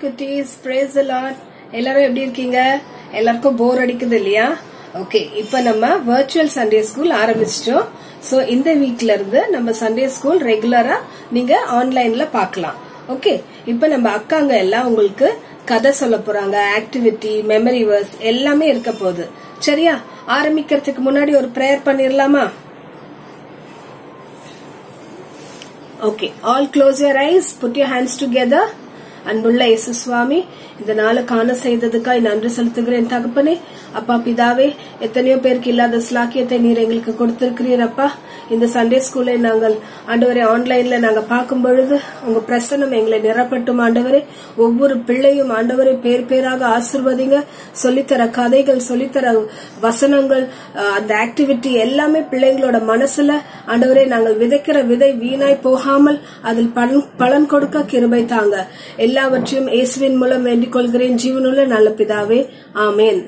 குட்டீஸ் brace lot எல்லாரும் எப்படி இருக்கீங்க எல்லாருக்கும் போர் அடிக்குது இல்லையா ஓகே இப்ப நம்ம வர்ச்சுவல் சண்டே ஸ்கூல் ஆரம்பிச்சிட்டோம் சோ இந்த வீக்ல இருந்து நம்ம சண்டே ஸ்கூல் ரெகுலரா நீங்க ஆன்லைன்ல பார்க்கலாம் ஓகே இப்ப நம்ம அக்காங்க எல்லாம் உங்களுக்கு கதை சொல்ல போறாங்க ஆக்டிவிட்டி மெமரி வேர்ஸ் எல்லாமே இருக்க போகுது சரியா ஆரம்பிக்கிறதுக்கு முன்னாடி ஒரு ப்ரேயர் பண்ணிரலாமா okay all close your eyes put your hands together அன்புள்ள இயேசு சுவாமி இந்த நாளை காண செய்ததுக்காய் நன்றி செலுத்துகிறேன் தகப்பனே அப்பா பிதாவே எத்தனையோ பேருக்கு இல்லாத ஸ்லாக்கியத்தை நீர் எங்களுக்கு கொடுத்திருக்கிறீர் அப்பா இந்த சண்டே ஸ்கூலை நாங்கள் ஆண்டவரே ஆன்லைன்ல நாங்க பார்க்கும் பொழுது உங்க பிரசனம் எங்களை நிரப்பட்டும் ஆண்டவரே ஒவ்வொரு பிள்ளையும் ஆண்டவரே பேர் பேராக ஆசிர்வதிங்க சொல்லித்தர கதைகள் சொல்லித்தர வசனங்கள் அஹ், அந்த ஆக்டிவிட்டி எல்லாமே பிள்ளைங்களோட மனசுல ஆண்டவரே நாங்கள் விதைக்கிற விதை வீணாய் போகாமல் அதில் பலன் பலன் கொடுக்க கிருபை தாங்க எல்லாவற்றையும் இயேசுவின் மூலம் வேண்டிக் கொள்கிறேன் ஜீவனுள்ள நல்ல பிதாவே ஆமேன்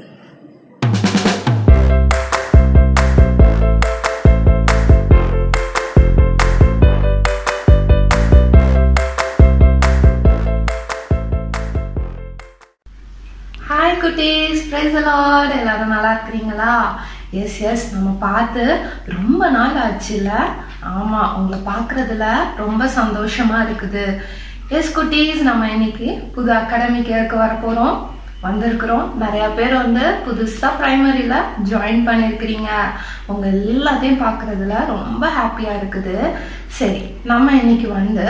ஹாய் குட்டீஸ் பிரைஸ் லார்ட் எல்லாரும் நல்லா இருக்கிறீங்களா எஸ் எஸ் நம்ம பார்த்து ரொம்ப நாள் ஆச்சுல ஆமா உங்களை பார்க்கறதுல ரொம்ப சந்தோஷமா இருக்குது எஸ் குட்டீஸ் நம்ம இன்னைக்கு புது அகாடமிக் இயருக்கு வர போறோம் வந்திருக்கிறோம் நிறைய பேர் வந்து புதுசா பிரைமரியில ஜாயின் பண்ணிருக்கிறீங்க உங்க எல்லாத்தையும் பார்க்கறதுல ரொம்ப ஹாப்பியா இருக்குது சரி நம்ம இன்னைக்கு வந்து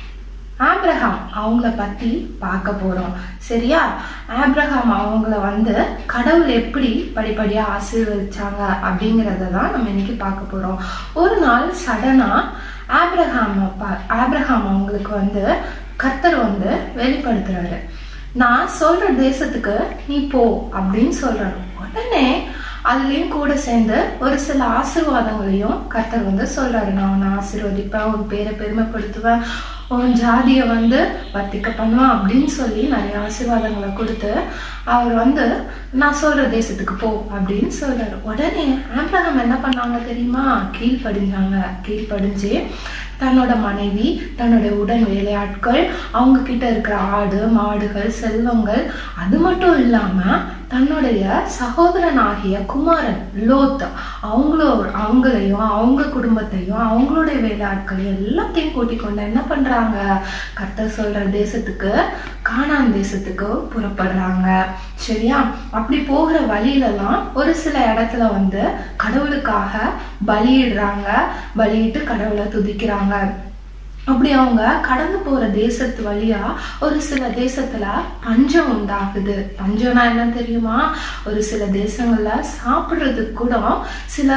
ஆப்ரஹாம் அவங்கள பத்தி பார்க்க போறோம் சரியா ஆப்ரஹாம் அவங்கள வந்து கடவுள் எப்படி படிப்படியா ஆசீர்வதிச்சாங்க அப்படிங்கறத தான் நம்ம இன்னைக்கு பார்க்க போறோம் ஒரு நாள் சடனா ஆப்ரஹாம் பா- ஆப்ரஹாம் அவங்களுக்கு வந்து கர்த்தர் வந்து வெளிப்படுத்துறாரு நான் சொல்ற தேசத்துக்கு நீ போ அப்படின்னு சொல்றாரு உடனே அதுலயும் கூட சேர்ந்து ஒரு சில ஆசீர்வாதங்களையும் கர்த்தர் வந்து சொல்றாரு நான் உன்னை ஆசீர்வதிப்பேன் உன் பேரை பெருமைப்படுத்துவேன் உன் ஜாதிய வந்து வர்த்திக்க பண்ணுவேன் அப்படின்னு சொல்லி நிறைய ஆசீர்வாதங்களை கொடுத்து அவர் வந்து நான் சொல்ற தேசத்துக்கு போ அப்படின்னு சொல்றாரு உடனே ஆப்ரஹாம் என்ன பண்ணாங்க தெரியுமா கீழ்ப்படிஞ்சாங்க கீழ்ப்படிஞ்சு தன்னோட மனைவி தன்னோட உடன் வேலையாட்கள் அவங்க கிட்ட இருக்கிற ஆடு மாடுகள் செல்வங்கள் அது மட்டும் இல்லாம தன்னுடைய சகோதரனாகிய குமாரன் லோத் அவங்களோ அவங்களையும் அவங்க குடும்பத்தையும் அவங்களுடைய வேலையாட்களையும் எல்லாத்தையும் கூட்டிக் கொண்டு என்ன பண்றாங்க கர்த்தர் சொல்ற தேசத்துக்கு கானான் தேசத்துக்கு புறப்படுறாங்க சரியா அப்படி போகிற வழியிலலாம் ஒரு சில இடத்துல வந்து கடவுளுக்காக பலியிடுறாங்க பலியிட்டு கடவுளை துதிக்கிறாங்க அப்படி அவங்க கடந்து போற தேசத்து வழியா ஒரு சில தேசத்துல பஞ்சம் உண்டாகுது பஞ்சம்னா என்ன தெரியுமா ஒரு சில தேசங்கள்ல சாப்பிடுறதுக்கு கூட சில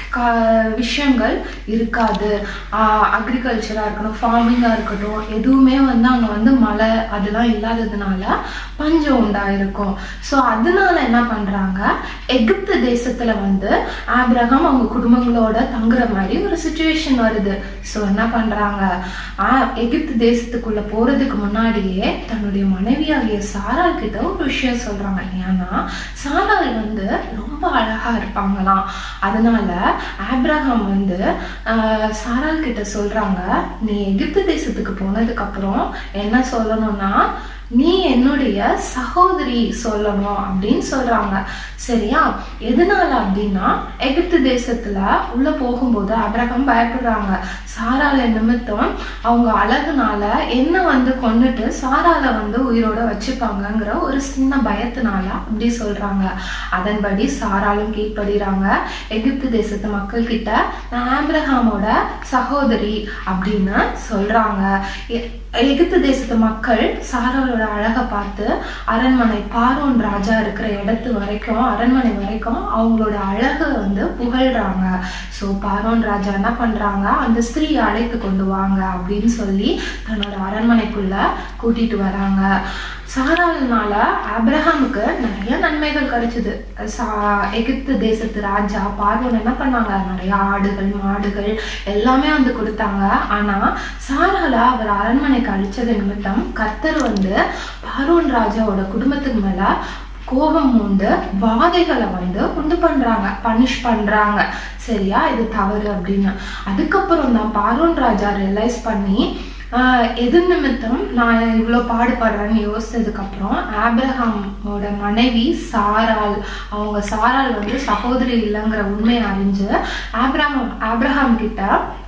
க- விஷயங்கள் இருக்காது அக்ரிகல்ச்சரா இருக்கட்டும் ஃபார்மிங்கா இருக்கட்டும் எதுவுமே வந்து அங்க வந்து மழை அதெல்லாம் இல்லாததுனால பஞ்சம் உண்டாயிருக்கும் ஸோ அதனால என்ன பண்றாங்க எகிப்து தேசத்துல வந்து ஆபிரகாம் அவங்க குடும்பங்களோட தங்குற மாதிரி ஒரு சுச்சுவேஷன் வருது ஸோ என்ன பண்றாங்க ஆ- எகிப்து தேசத்துக்குள்ள போறதுக்கு முன்னாடியே தன்னுடைய மனைவியாகிய சாராள் கிட்ட ஒரு விஷயம் சொல்றாங்க ஏன்னா சாராள் வந்து ரொம்ப அழகா இருப்பாங்களாம் அதனால ஆப்ரஹாம் வந்து ஆஹ், சாராள் கிட்ட சொல்றாங்க நீ எகிப்து தேசத்துக்கு போனதுக்கு அப்புறம் என்ன சொல்லணும்னா நீ என்னுடைய சகோதரி சொல்லணும் அப்படின்னு சொல்றாங்க சரியா எதனால அப்படின்னா எகிப்து தேசத்துல உள்ள போகும்போது அபிரகம் பயப்படுறாங்க சாரால நிமித்தம் அவங்க அழகுனால என்ன வந்து கொண்டுட்டு சாரால வந்து உயிரோட வச்சுப்பாங்கங்கிற ஒரு சின்ன பயத்தினால அப்படி சொல்றாங்க அதன்படி சாராலும் கீழ்ப்படுறாங்க எகிப்து தேசத்து மக்கள் கிட்ட நான் ஆபிரகாமோட சகோதரி அப்படின்னு சொல்றாங்க எ- எகிப்து தேசத்து மக்கள் சாராளோட அழகை பார்த்து அரண்மனை பாரோன் ராஜா இருக்கிற இடத்து வரைக்கும் அரண்மனை வரைக்கும் அவங்களோட அழகை வந்து புகழ்றாங்க ஸோ பாரோன் ராஜா என்ன பண்றாங்க அந்த ஸ்திரீயை அழைத்து கொண்டு வாங்க அப்படின்னு சொல்லி தன்னோட அரண்மனைக்குள்ள கூட்டிட்டு வராங்க சாராள்னால ஆபிரகாமுக்கு நிறைய நன்மைகள் கிடைச்சது சா- எகிப்து தேசத்து ராஜா பார்வோன் என்ன பண்ணாங்க நிறைய ஆடுகள் மாடுகள் எல்லாமே வந்து கொடுத்தாங்க ஆனா சாரால அவர் அரண்மனைக்கு அழிச்சது நிமித்தம் கர்த்தர் வந்து பார்வோன் ராஜாவோட குடும்பத்துக்கு மேல கோபம் உண்டு வாதைகளை வந்து உண்டு பண்றாங்க பனிஷ் பண்றாங்க சரியா இது தவறு அப்படின்னு அதுக்கப்புறம் தான் பார்வோன் ராஜா ரியலைஸ் பண்ணி ஆஹ் எது நிமித்தம் நான் இவ்வளோ பாடுபடுறேன்னு யோசிச்சதுக்கு அப்புறம் ஆப்ரஹாமோட மனைவி சாராள் அவங்க சாராள் வந்து சகோதரி இல்லைங்கிற உண்மையை அறிஞ்சு ஆப்ரஹாம் ஆப்ரஹாம் கிட்ட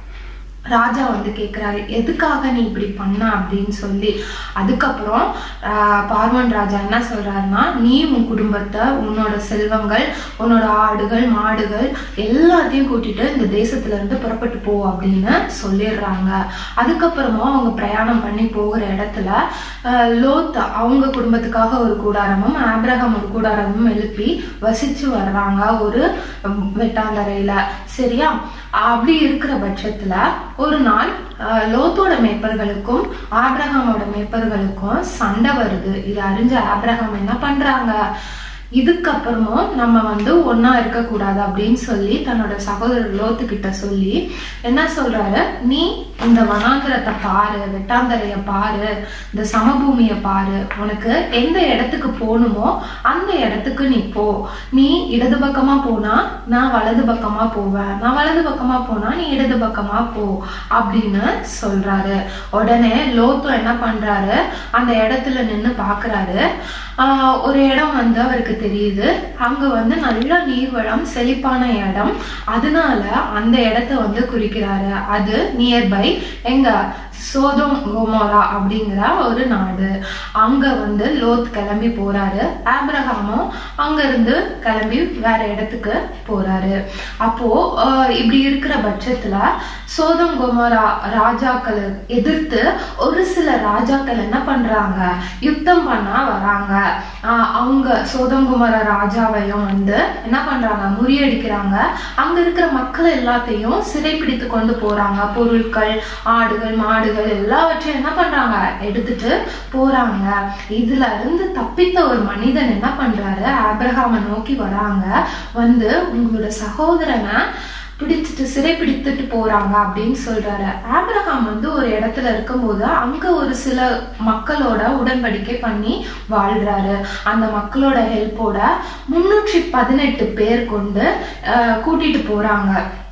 ராஜா வந்து கேக்குறாரு எதுக்காக நீ இப்படி பண்ண அப்படின்னு சொல்லி அதுக்கப்புறம் ஆஹ், பார்வன் ராஜா என்ன சொல்றாருன்னா நீ உன் குடும்பத்தை உன்னோட செல்வங்கள் உன்னோட ஆடுகள் மாடுகள் எல்லாத்தையும் கூட்டிட்டு இந்த தேசத்துல இருந்து புறப்பட்டு போ அப்படின்னு சொல்லிடுறாங்க அதுக்கப்புறமா அவங்க பிரயாணம் பண்ணி போகிற இடத்துல ஆஹ், லோத் அவங்க குடும்பத்துக்காக ஒரு கூடாரமும் ஆப்ரஹாம் ஒரு கூடாரமும் எழுப்பி வசிச்சு வர்றாங்க ஒரு உம், வெட்டாந்தரையில சரியா அப்படி இருக்கிற பட்சத்துல ஒரு நாள் ஆஹ், லோத்தோட மேய்ப்பர்களுக்கும் ஆப்ரஹாமோட மேய்ப்பர்களுக்கும் சண்டை வருது இது அறிஞ்ச ஆப்ரஹாம் என்ன பண்றாங்க இதுக்கப்புறமும் நம்ம வந்து ஒண்ணா இருக்கக்கூடாது அப்படின்னு சொல்லி தன்னோட சகோதரர் லோத்து கிட்ட சொல்லி என்ன சொல்றாரு நீ இந்த வனாந்திரத்தை பாரு வெட்டாந்தரைய பாரு இந்த சமபூமிய பாரு உனக்கு எந்த இடத்துக்கு போகணுமோ அந்த இடத்துக்கு நீ போ நீ இடது பக்கமா போனா நான் வலது பக்கமா போவேன் நான் வலது பக்கமா போனா நீ இடது பக்கமா போ அப்படின்னு சொல்றாரு உடனே லோத்து என்ன பண்றாரு அந்த இடத்துல நின்னு பாக்குறாரு ஆஹ் ஒரு இடம் வந்து அவருக்கு தெரியுது அங்க வந்து நல்ல நீர்வளம் செழிப்பான இடம் அதனால அந்த இடத்த வந்து குறிக்கிறாரு அது நியர்பை எங்க சோதோம் கோமோரா அப்படிங்கிற ஒரு நாடு அங்க வந்து லோத் கிளம்பி போறாரு ஆப்ரஹாமும் அங்க இருந்து கிளம்பி வேற இடத்துக்கு போறாரு அப்போ ஆஹ் இப்படி இருக்கிற பட்சத்துல சோதம் கோமோரா ராஜாக்களை எதிர்த்து ஒரு சில ராஜாக்கள் என்ன பண்றாங்க யுத்தம் பண்ண வராங்க ஆஹ் அவங்க சோதங்குமர ராஜாவையும் வந்து என்ன பண்றாங்க முறியடிக்கிறாங்க அங்க இருக்கிற மக்கள் எல்லாத்தையும் சிறைப்பிடித்து கொண்டு போறாங்க பொருட்கள் ஆடுகள் மாடுகள் எல்லாவற்றையும் என்ன பண்றாங்க எடுத்துட்டு போறாங்க இதுல இருந்து தப்பித்த ஒரு மனிதன் என்ன பண்றாரு ஆபிரகாமை நோக்கி வராங்க வந்து உங்களோட சகோதரனை பிடிச்சிட்டு சிறை பிடித்துட்டு போறாங்க அப்படின்னு சொல்றாரு ஆபிரகாம் வந்து ஒரு இடத்துல இருக்கும்போது அங்க ஒரு சில மக்களோட உடன்படிக்கை பண்ணி வாழ்றாரு அந்த மக்களோட ஹெல்ப்போட முன்னூற்றி பதினெட்டு பேர் கொண்டு அஹ், கூட்டிட்டு போறாங்க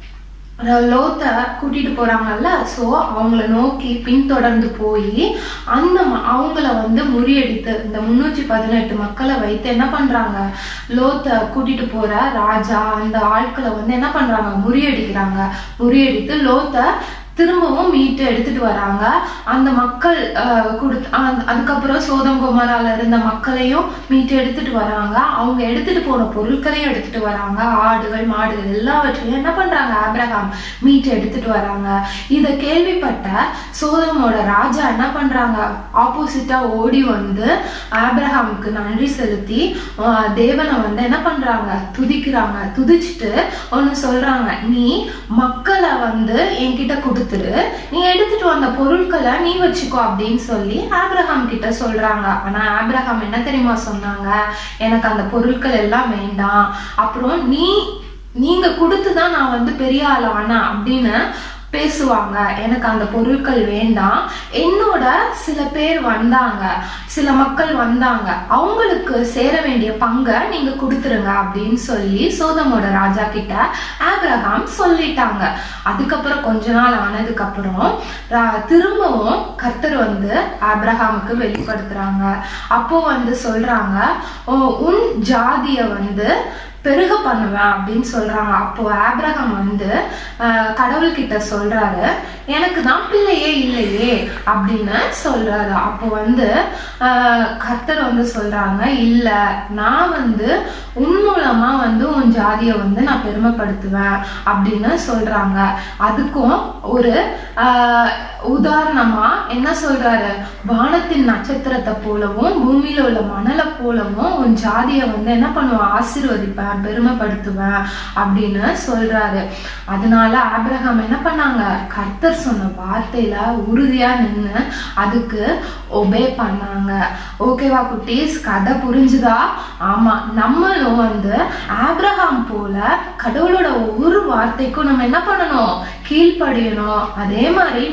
லோத்த கூட்டிட்டு போறாங்கல்ல சோ அவங்கள நோக்கி பின்தொடர்ந்து போய் அந்த ம- அவங்கள வந்து முறியடித்து இந்த முன்னூற்றி பதினெட்டு மக்களை வைத்து என்ன பண்றாங்க லோத்த கூட்டிட்டு போற ராஜா அந்த ஆட்களை வந்து என்ன பண்றாங்க முறியடிக்கிறாங்க முறியடித்து லோத்த திரும்பவும் மீட்டு எடுத்துட்டு வராங்க அந்த மக்கள் அஹ், கொடுத்து அந்த- அதுக்கப்புறம் சோதங்கோமரால இருந்த மக்களையும் மீட்டு எடுத்துட்டு வராங்க அவங்க எடுத்துட்டு போன பொருட்களையும் எடுத்துட்டு வராங்க ஆடுகள் மாடுகள் எல்லாவற்றையும் என்ன பண்றாங்க ஆபிரகாம் மீட்டு எடுத்துட்டு வராங்க இத கேள்விப்பட்ட சோதமோட ராஜா என்ன பண்றாங்க ஆப்போசிட்டா ஓடி வந்து ஆபிரகாமுக்கு நன்றி செலுத்தி அஹ், தேவனை வந்து என்ன பண்றாங்க துதிக்கிறாங்க துதிச்சுட்டு ஒன்னு சொல்றாங்க நீ மக்களை வந்து என்கிட்ட கொடுத்துரு நீ எடுத்துட்டு வந்த பொருட்களை நீ வச்சுக்கோ அப்படின்னு சொல்லி ஆபிரகாம் கிட்ட சொல்றாங்க ஆனா ஆபிரகாம் என்ன தெரியுமா சொன்னாங்க எனக்கு அந்த பொருட்கள் எல்லாம் வேண்டாம் அப்புறம் நீ நீங்க கொடுத்துதான் நான் வந்து பெரிய ஆள் ஆனா அப்படின்னு பேசுவாங்க எனக்கு அந்த பொருட்கள் வேண்டாம் என்னோட சில பேர் வந்தாங்க சில மக்கள் வந்தாங்க அவங்களுக்கு சேர வேண்டிய பங்கை நீங்க கொடுத்துருங்க அப்படின்னு சொல்லி சோதமோட ராஜா கிட்ட ஆபிரகாம் சொல்லிட்டாங்க அதுக்கப்புறம் கொஞ்ச நாள் ஆனதுக்கு அப்புறம் ரா- திரும்பவும் கர்த்தர் வந்து ஆபிரகாமுக்கு வெளிப்படுத்துறாங்க அப்போ வந்து சொல்றாங்க "ஓ, உன் ஜாதிய வந்து பெருக பண்ணுவேன் அப்படின்னு சொல்றாங்க அப்போ ஆபிரகாம் வந்து ஆஹ், கடவுள்கிட்ட சொல்றாரு எனக்கு தான் பிள்ளையே இல்லையே அப்படின்னு சொல்றாரு அப்போ வந்து ஆஹ், கர்த்தர் வந்து சொல்றாங்க இல்ல நான் வந்து உன் மூலமா வந்து உன் ஜாதிய வந்து நான் பெருமைப்படுத்துவேன் அப்படின்னு சொல்றாங்க அதுக்கும் ஒரு ஆஹ், உதாரணமா என்ன சொல்றாரு வானத்தின் நட்சத்திரத்தை போலவும் பூமியில உள்ள மணலை போலவும் உன் ஜாதிய வந்து என்ன பண்ணுவேன் ஆசீர்வதிப்பேன் பெருமைப்படுத்துவேன் அப்படின்னு சொல்றாரு அதனால ஆபிரகாம் என்ன பண்ணாங்க கர்த்தர் சொன்ன வார்த்தையில உறுதியா நின்னு அதுக்கு ஒபே பண்ணாங்க ஓகேவா குட்டீஸ் கதை புரிஞ்சுதா ஆமா நம்மளும் வந்து ஆபிரகாம் போல கடவுளோட ஒவ்வொரு வார்த்தைக்கும் நம்ம என்ன பண்ணணும் கீழ்ப்படியணும் அதே மாதிரி நீங்க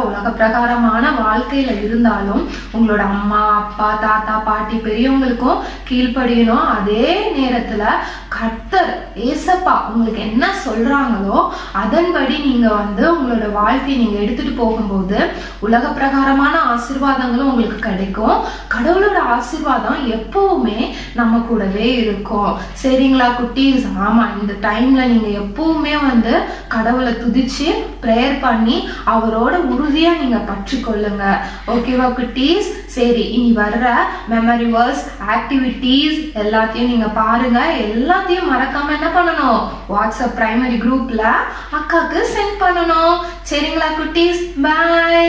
உலக பிரகாரமான வாழ்க்கையில இருந்தாலும் உங்களோட அம்மா அப்பா தாத்தா பாட்டி பெரியவங்களுக்கும் கீழ்ப்படியணும் அதே நேரத்துல கர்த்தர் ஏசப்பா உங்களுக்கு என்ன சொல்றாங்களோ அதன்படி நீங்க வந்து உங்களோட வாழ்க்கையை நீங்க எடுத்துட்டு போகும்போது உலக பிரகாரமான ஆசீர்வாதங்களும் உங்களுக்கு கிடைக்கும் கடவுளோட ஆசீர்வாதம் எப்பவுமே நம்ம கூடவே இருக்கும் சரிங்களா குட்டீஸ் ஆமா இந்த டைம்ல நீங்க எப்பவுமே வந்து கடவுளை துதிச்சு ப்ரேயர் பண்ணி அவரோட உறுதியா நீங்க பற்றி கொள்ளுங்க ஓகேவா குட்டீஸ் சரி இனி வர்ற மெமரி வேர்ஸ் ஆக்டிவிட்டீஸ் எல்லாத்தையும் நீங்க பாருங்க எல்லாத்தையும் மறக்காம என்ன பண்ணணும் வாட்ஸ்அப் பிரைமரி குரூப்ல அக்காக்கு சென்ட் பண்ணணும் சரிங்களா குட்டீஸ் bye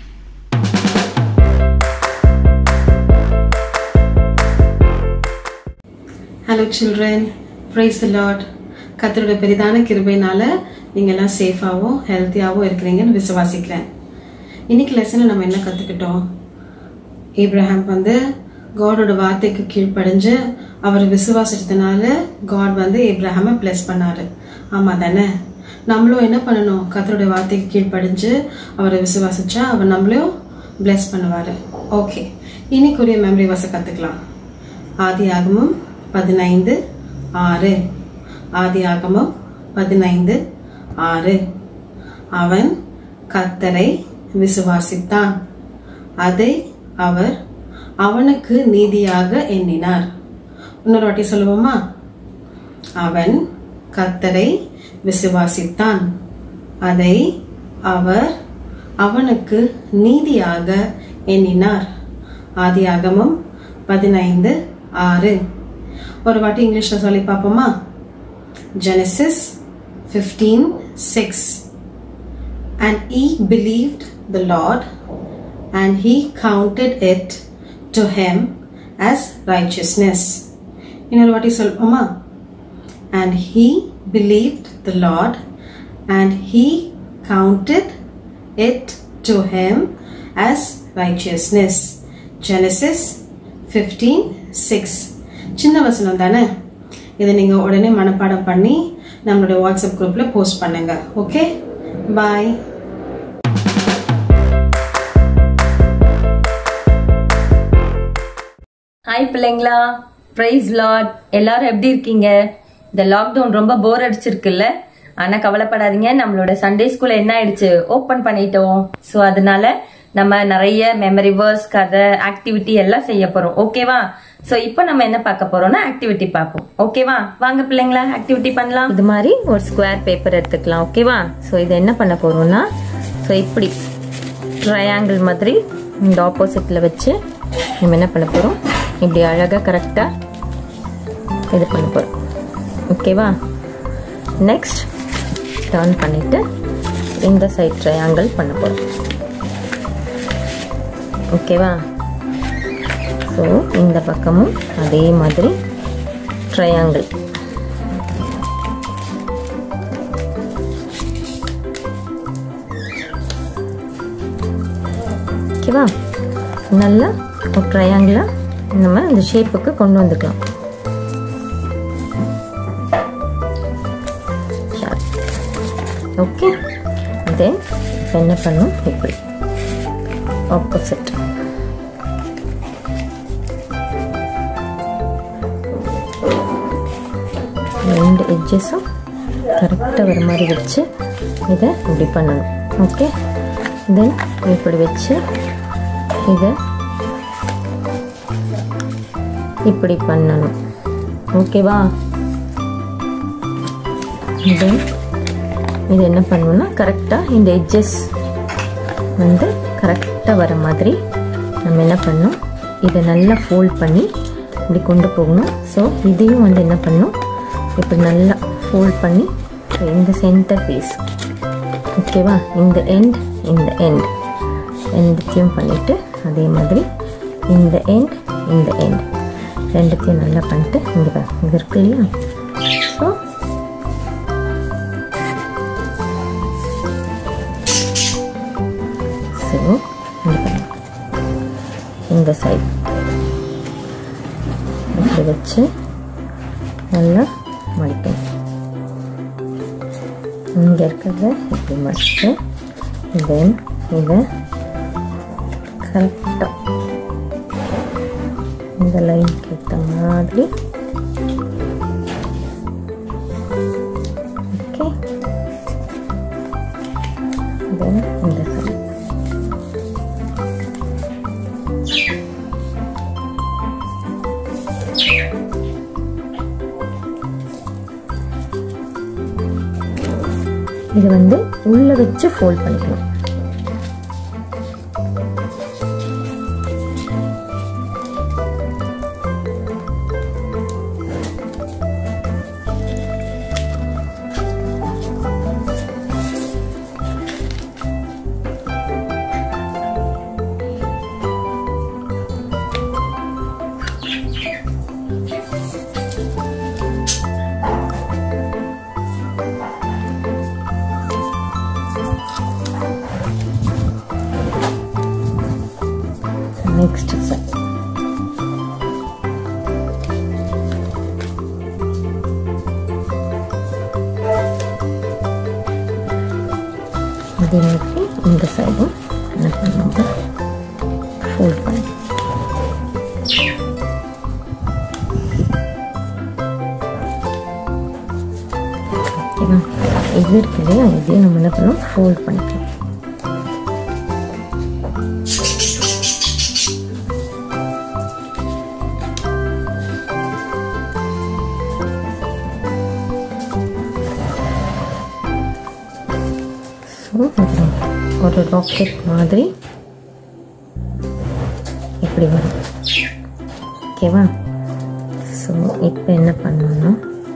hello children praise the Lord கத்தரோட பெரிதான கிருபைனால நீங்கள் எல்லாம் சேஃபாகவும் ஹெல்த்தியாகவும் இருக்கிறீங்கன்னு விசுவாசிக்கிறேன் இன்னைக்கு லெசனில் நம்ம என்ன கற்றுக்கிட்டோம் ஏப்ரஹாம் வந்து காடோட வார்த்தைக்கு கீழ்ப்படிஞ்சு அவர் விசுவாசிச்சதுனால காட் வந்து ஏப்ரஹாமை பிளஸ் பண்ணாரு ஆமாம் தானே நம்மளும் என்ன பண்ணணும் கத்தரோட வார்த்தைக்கு கீழ்ப்படிஞ்சு அவரை விசுவாசிச்சா அவர் நம்மளையும் பிளஸ் பண்ணுவார் ஓகே இன்னைக்குரிய மெமரி வாச கற்றுக்கலாம் ஆதி ஆகமம் பதினைந்து ஆறு ஆதி ஆகமம் பதினைந்து ஆறு அவன் கர்த்தரை விசுவாசித்தான் அதை அவர் அவனுக்கு நீதியாக எண்ணினார் இன்னொரு வாட்டி சொல்லுவோமா அவன் கர்த்தரை விசுவாசித்தான் அதை அவர் அவனுக்கு நீதியாக எண்ணினார் ஆதியாகமம் பதினைந்து ஆறு ஒரு வாட்டி இங்கிலீஷ்ல சொல்லி பார்ப்போமா Genesis fifteen six and he believed the Lord and he counted it to him as righteousness இன்னொரு வாட்டி சொல்லுவோமா and he believed the Lord and he counted it to him as righteousness Genesis 15 6 சின்ன வசனம் தானே இதை நீங்க உடனே மனப்பாடம் பண்ணி நம்மளுடைய வாட்ஸ்அப் குரூப்ல போஸ்ட் பண்ணுங்க ஓகே பாய் ஹாய் பிள்ளைங்களா பிரைஸ் லார்ட் எல்லாரும் எப்படி இருக்கீங்க இந்த லாக்டவுன் ரொம்ப போர் அடிச்சிருக்குல்ல ஆனா கவலைப்படாதீங்க நம்மளோட சண்டே ஸ்கூல் என்ன ஆயிடுச்சு ஓபன் பண்ணிட்டோம் சோ அதனால நம்ம நிறைய மெமரி வேர்ஸ் கதை ஆக்டிவிட்டி எல்லாம் செய்ய போறோம் ஓகேவா சோ இப்போ நம்ம என்ன பார்க்க போறோம்னா ஆக்டிவிட்டி பார்ப்போம் ஓகேவா வாங்க பிள்ளைங்களா ஆக்டிவிட்டி பண்ணலாம் இது மாதிரி ஒரு ஸ்கொயர் பேப்பர் எடுத்துக்கலாம் ஓகேவா சோ இது என்ன பண்ண போறோம்னா சோ இப்படி ட்ரையாங்கிள் மாதிரி இந்த ஆப்போசிட்ல வச்சு நம்ம என்ன பண்ண போறோம் இப்படி அழகா கரெக்டா இது பண்ண போறோம் ஓகேவா நெக்ஸ்ட் டர்ன் பண்ணிட்டு இந்த சைட் ட்ரையாங்கிள் பண்ண போறோம் ஓகேவா ஸோ இந்த பக்கமும் அதே மாதிரி ட்ரையாங்கிள் ஓகேவா நல்லா ஒரு ட்ரையாங்கிளா நம்ம இந்த ஷேப்புக்கு கொண்டு வந்துக்கலாம் ஓகே தென் இப்போ என்ன பண்ணும் இப்படி ஆப்போசிட் ரெண்டு எட்ஜஸும் கரெக்டாக வர மாதிரி வச்சு இதை இப்படி பண்ணணும் ஓகே தென் இப்படி வச்சு இதை இப்படி பண்ணணும் ஓகேவா தென் இது என்ன பண்ணணும்னா கரெக்டாக இந்த எட்ஜஸ் வந்து கரெக்டாக வர மாதிரி நம்ம என்ன பண்ணணும் இதை நல்லா ஃபோல்ட் பண்ணி இப்படி கொண்டு போகணும் ஸோ இதையும் வந்து என்ன பண்ணணும் இப்படி நல்லா ஃபோல்ட் பண்ணி இந்த சென்டர் பீஸ் ஓகேவா இந்த எண்ட் இந்த எண்ட் ரெண்டுத்தையும் பண்ணிவிட்டு அதே மாதிரி இந்த எண்ட் இந்த எண்ட் ரெண்டுத்தையும் நல்லா பண்ணிட்டு இங்கே இது இருக்கு இல்லையா ஸோ ஸோ இந்த சைட் இப்படி வச்சு நல்லா மடிக்கணும் இங்கே இருக்கிறத இப்படி மடிச்சுட்டு தென் இது கரெக்டாக இந்த லைனுக்கு ஏற்ற மாதிரி ஓகே தென் இந்த சைடு இது வந்து உள்ள வச்சு ஃபோல்ட் பண்ணிக்கணும் நெக்ஸ்ட் சைட் அதே மாதிரி இந்த சைடும் என்ன பண்ணுவோம் ஃபோல்ட் பண்ணி ஓகேவா இது இருக்கு இல்லையா இதையும் நம்ம என்ன பண்ணணும் ஃபோல்ட் பண்ணிக்கலாம் ஸோ ஒரு ராக்கெட் மாதிரி இப்படி வரும் ஓகேவா ஸோ இப்போ என்ன பண்ணணும்னா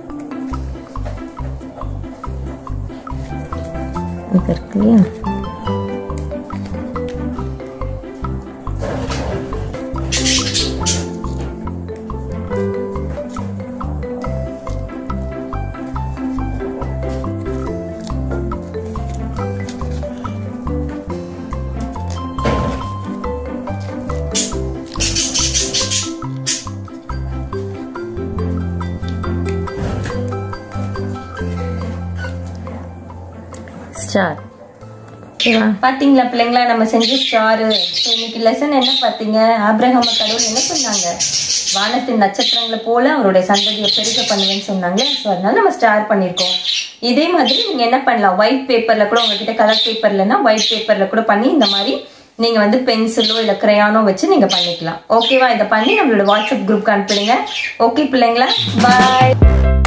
இது இருக்கு இல்லையா ஸ்டார் ஓகேவா பாத்தீங்களா பிள்ளைங்களா நம்ம செஞ்ச ஸ்டாரு ஸோ இன்னைக்கு லெசன் என்ன பார்த்தீங்க ஆப்ரஹாம கடவுள் என்ன சொன்னாங்க வானத்தின் நட்சத்திரங்களை போல அவருடைய சந்ததியை பெருக பண்ணுவேன்னு சொன்னாங்க ஸோ அதனால நம்ம ஸ்டார் பண்ணியிருக்கோம் இதே மாதிரி நீங்க என்ன பண்ணலாம் ஒயிட் பேப்பர்ல கூட உங்ககிட்ட கலர் பேப்பர்லன்னா ஒயிட் பேப்பர்ல கூட பண்ணி இந்த மாதிரி நீங்க வந்து பென்சிலோ இல்ல கிரையானோ வச்சு நீங்க பண்ணிக்கலாம் ஓகேவா இதை பண்ணி நம்மளோட வாட்ஸ்அப் குரூப்க்கு அனுப்பிடுங்க ஓகே பிள்ளைங்களா பாய்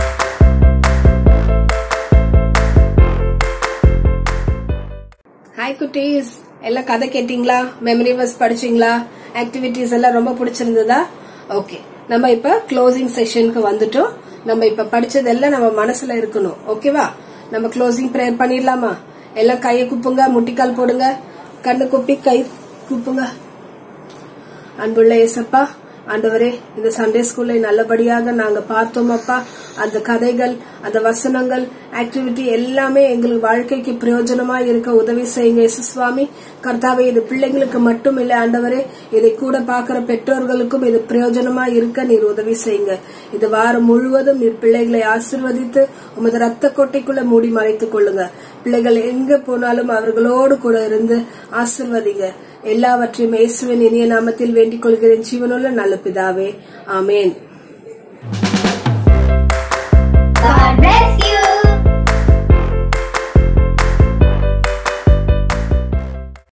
ஹாய் குட்டீஸ் எல்லாம் கதை கேட்டீங்களா மெமரி வர்ஸ் படிச்சீங்களா ஆக்டிவிட்டிஸ் எல்லாம் ரொம்ப பிடிச்சிருந்ததா ஓகே நம்ம இப்ப க்ளோசிங் செஷனுக்கு வந்துட்டோம் நம்ம இப்ப படிச்சதெல்லாம் நம்ம மனசுல இருக்கணும் ஓகேவா நம்ம க்ளோசிங் ப்ரேயர் பண்ணிடலாமா எல்லாம் கையை குப்புங்க முட்டிக்கால் போடுங்க கண்ணு குப்பி கை குப்புங்க அன்புள்ள ஏசப்பா ஆண்டவரே இந்த சண்டே ஸ்கூலை நல்லபடியாக நாங்க பார்த்தோம் அப்பா அந்த கதைகள் அந்த வசனங்கள் ஆக்டிவிட்டி எல்லாமே எங்களுக்கு வாழ்க்கைக்கு பிரயோஜனமா இருக்க உதவி செய்யுங்க இயேசு சுவாமி கர்த்தாவே இது பிள்ளைங்களுக்கு மட்டும் இல்ல ஆண்டவரே இதை கூட பாக்குற பெற்றோர்களுக்கும் இது பிரயோஜனமா இருக்க நீர் உதவி செய்யுங்க இது வாரம் முழுவதும் நீர் பிள்ளைகளை ஆசிர்வதித்து உமது ரத்த கோட்டைக்குள்ள மூடி மறைத்துக் கொள்ளுங்க பிள்ளைகள் எங்க போனாலும் அவர்களோடு கூட இருந்து ஆசிர்வதிங்க எல்லாவற்றையும் இயேசுவின் இனிய நாமத்தில் வேண்டிக் கொள்கிறேன் ஜீவனுள்ள நல்ல பிதாவே ஆமேன்